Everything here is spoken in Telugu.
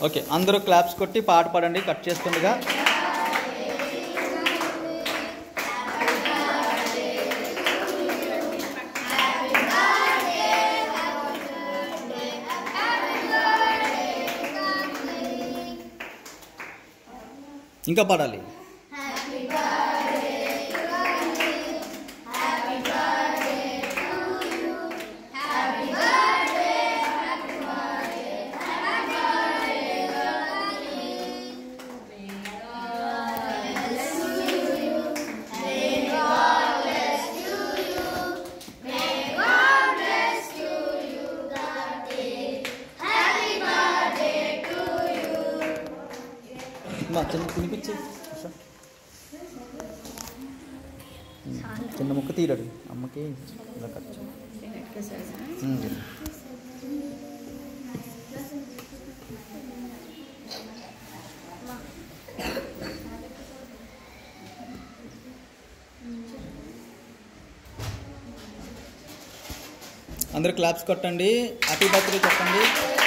ఓకే అందరూ క్లాప్స్ కొట్టి పాట పాడండి కట్ చేస్తుండగా ఇంకా పాడాలి మా చిన్న తినిపించి ఉషా. చిన్న ముక్క తీరడు అమ్మకి ఇలా ఖర్చు ఉమ్. అందరు క్లాప్స్ కొట్టండి హ్యాపీ బర్త్డే చెప్పండి